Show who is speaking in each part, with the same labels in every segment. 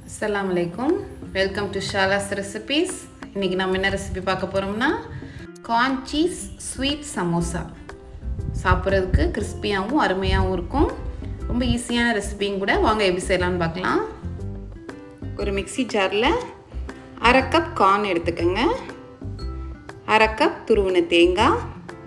Speaker 1: அஸ்ஸலாமு அலைக்கும் welcome to ஷாலாஸ் recipes இன்றைக்கி நம்ம என்ன ரெசிபி பார்க்க போகிறோம்னா கார்ன் சீஸ் ஸ்வீட் சமோசா சாப்பிட்றதுக்கு கிறிஸ்பியாகவும் அருமையாகவும் இருக்கும் ரொம்ப ஈஸியான ரெசிபியும் கூட வாங்க எப்படி செய்யலாம்னு பார்க்கலாம் ஒரு மிக்சி ஜாரில் அரை கப் கார்ன் எடுத்துக்கோங்க அரை கப் துருவின தேங்காய்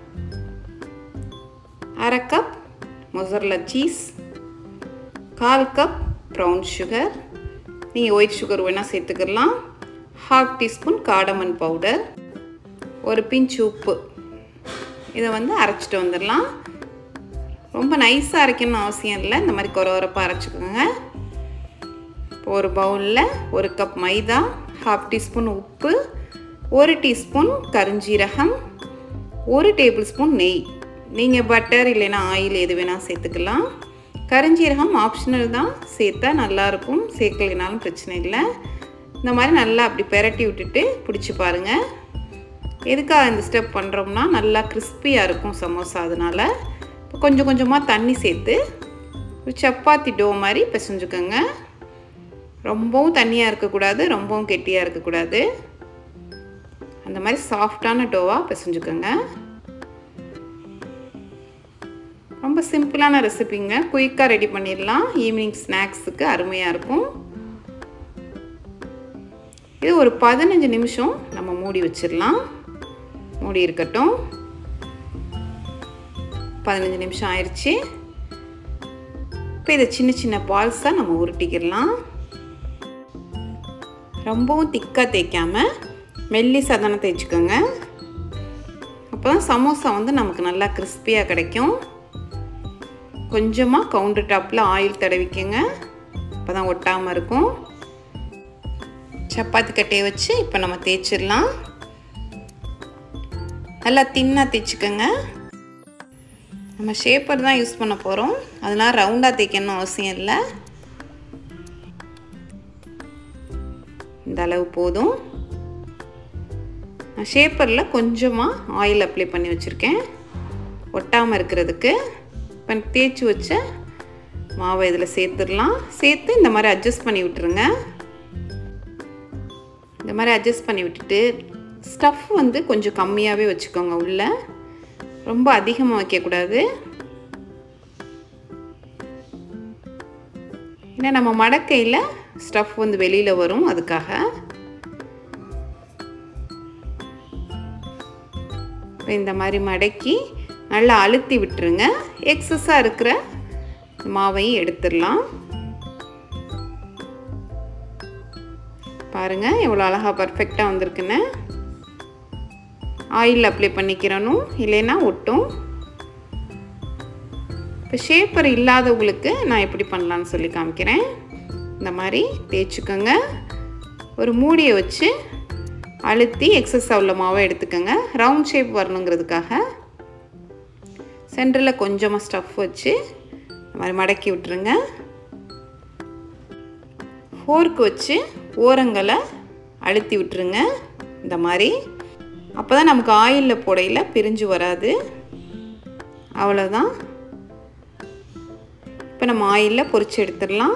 Speaker 1: அரை கப் மொசரலா சீஸ் கால் கப் ப்ரௌன் சுகர் நீங்கள் ஒயிட் சுகர் வேணால் சேர்த்துக்கலாம் ஹாஃப் டீஸ்பூன் காடமன் பவுடர் ஒரு பிஞ்ச் உப்பு இதை வந்து அரைச்சிட்டு வந்துடலாம் ரொம்ப நைஸாக அரைக்கணும்னு அவசியம் இல்லை இந்த மாதிரி குறவரப்பாக அரைச்சிக்கோங்க இப்போ ஒரு பவுலில் ஒரு கப் மைதா ஹாஃப் டீஸ்பூன் உப்பு ஒரு டீஸ்பூன் கருஞ்சீரகம் ஒரு டேபிள் ஸ்பூன் நெய் நீங்கள் பட்டர் இல்லைன்னா ஆயில் எது வேணால் சேர்த்துக்கலாம் கருஞ்சீரகம் ஆப்ஷனல் தான் சேர்த்தா நல்லாயிருக்கும் சேர்க்கலைனாலும் பிரச்சனை இல்லை இந்த மாதிரி நல்லா அப்படி பெரட்டி விட்டுட்டு பிடிச்சி பாருங்கள் எதுக்காக இந்த ஸ்டெப் பண்ணுறோம்னா நல்லா கிறிஸ்பியாக இருக்கும் சமோசா அதனால் இப்போ கொஞ்சம் கொஞ்சமாக தண்ணி சேர்த்து ஒரு சப்பாத்தி டோ மாதிரி பிசைஞ்சுக்கோங்க ரொம்பவும் தண்ணியாக இருக்கக்கூடாது ரொம்பவும் கெட்டியாக இருக்கக்கூடாது அந்த மாதிரி சாஃப்டான டோவாக பிசைஞ்சுக்கோங்க ரொம்ப சிம்பிளான ரெசிபிங்க குயிக்காக ரெடி பண்ணிடலாம் ஈவினிங் ஸ்நாக்ஸுக்கு அருமையாக இருக்கும் இது ஒரு பதினஞ்சு நிமிஷம் நம்ம மூடி வச்சிடலாம் மூடி இருக்கட்டும் பதினஞ்சு நிமிஷம் ஆயிடுச்சு இப்போ இதை சின்ன சின்ன பால்ஸாக நம்ம உருட்டிக்கிடலாம் ரொம்பவும் திக்காக தேய்க்காம மெல்லி சதனை தேய்ச்சிக்கோங்க அப்போ தான் சமோசா வந்து நமக்கு நல்லா கிறிஸ்பியாக கிடைக்கும் கொஞ்சமாக கவுண்டர் டாப்பில் ஆயில் தடவிக்கங்க அப்போ தான் ஒட்டாமல் இருக்கும் சப்பாத்தி கட்டையை வச்சு இப்போ நம்ம தேய்ச்சிடலாம் நல்லா தின்னாக தேய்ச்சிக்கோங்க நம்ம ஷேப்பர் தான் யூஸ் பண்ண போகிறோம் அதனால் ரவுண்டாக தேய்க்கணும் அவசியம் இல்லை இந்த அளவு போதும் நான் ஷேப்பரில் கொஞ்சமாக ஆயில் அப்ளை பண்ணி வச்சுருக்கேன் ஒட்டாமல் இருக்கிறதுக்கு இப்போ தேய்ச்சி வச்ச மாவை இதில் சேர்த்துடலாம் சேர்த்து இந்த மாதிரி அட்ஜஸ்ட் பண்ணி விட்டுருங்க இந்த மாதிரி அட்ஜஸ்ட் பண்ணி விட்டுட்டு ஸ்டஃப் வந்து கொஞ்சம் கம்மியாகவே வச்சுக்கோங்க உள்ளே ரொம்ப அதிகமாக வைக்கக்கூடாது ஏன்னா நம்ம மடக்கையில் ஸ்டஃப் வந்து வெளியில் வரும் அதுக்காக இந்த மாதிரி மடக்கி நல்லா அழுத்தி விட்டுருங்க எக்ஸஸாக இருக்கிற மாவையும் எடுத்துடலாம் பாருங்கள் எவ்வளோ அழகாக பர்ஃபெக்டாக வந்திருக்குன்னு ஆயில் அப்ளை பண்ணிக்கிறணும் இல்லைன்னா ஒட்டும் இப்போ ஷேப்பர் இல்லாதவங்களுக்கு நான் எப்படி பண்ணலான்னு சொல்லி காமிக்கிறேன் இந்த மாதிரி தேய்ச்சிக்கோங்க ஒரு மூடியை வச்சு அழுத்தி எக்ஸஸ் உள்ள மாவை எடுத்துக்கோங்க ரவுண்ட் ஷேப் வரணுங்கிறதுக்காக சென்டரில் கொஞ்சமாக ஸ்டஃப் வச்சு இந்த மாதிரி மடக்கி விட்டுருங்க ஃபோர்க் வச்சு ஓரங்களை அழுத்தி விட்டுருங்க இந்த மாதிரி அப்போ தான் நமக்கு ஆயிலில் போடையில் பிரிஞ்சு வராது அவ்வளோதான் இப்போ நம்ம ஆயிலில் பொரிச்சு எடுத்துடலாம்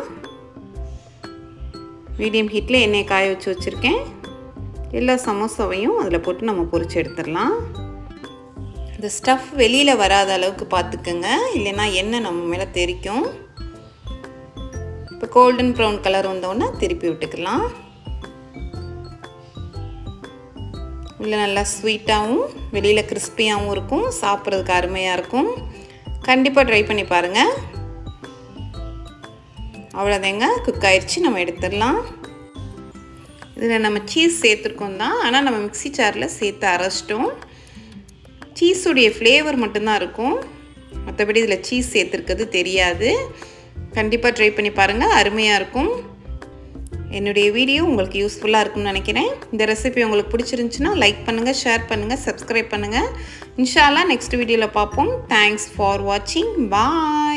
Speaker 1: மீடியம் ஹீட்டில் எண்ணெயை காய வச்சு வச்சுருக்கேன் எல்லா சமோசாவையும் அதில் போட்டு நம்ம பொரிச்சு எடுத்துடலாம் இந்த ஸ்டஃப் வெளியில் வராத அளவுக்கு பார்த்துக்கோங்க இல்லைன்னா எண்ணெய் நம்ம மேலே தெரிக்கும் இப்போ கோல்டன் ப்ரௌன் கலர் வந்தோடனே திருப்பி விட்டுக்கலாம் உள்ளே நல்லா ஸ்வீட்டாகவும் வெளியில் கிறிஸ்பியாகவும் இருக்கும் சாப்பிட்றதுக்கு அருமையாக இருக்கும் கண்டிப்பாக ட்ரை பண்ணி பாருங்கள் அவ்வளோதாங்க குக் ஆயிடுச்சு நம்ம எடுத்துடலாம் இதில் நம்ம சீஸ் சேர்த்துருக்கோம் தான் ஆனால் நம்ம மிக்சி ஜாரில் சேர்த்து அரைச்சிட்டோம் சீஸுடைய ஃப்ளேவர் மட்டும்தான் இருக்கும் மற்றபடி இதில் சீஸ் சேர்த்துருக்கிறது தெரியாது கண்டிப்பாக ட்ரை பண்ணி பாருங்கள் அருமையாக இருக்கும் என்னுடைய வீடியோ உங்களுக்கு யூஸ்ஃபுல்லாக இருக்கும்னு நினைக்கிறேன் இந்த ரெசிபி உங்களுக்கு பிடிச்சிருந்துச்சுன்னா லைக் பண்ணுங்கள் ஷேர் பண்ணுங்கள் சப்ஸ்கிரைப் பண்ணுங்கள் இன்ஷால்லா நெக்ஸ்ட் வீடியோவில் பார்ப்போம் தேங்க்ஸ் ஃபார் வாட்சிங் பாய்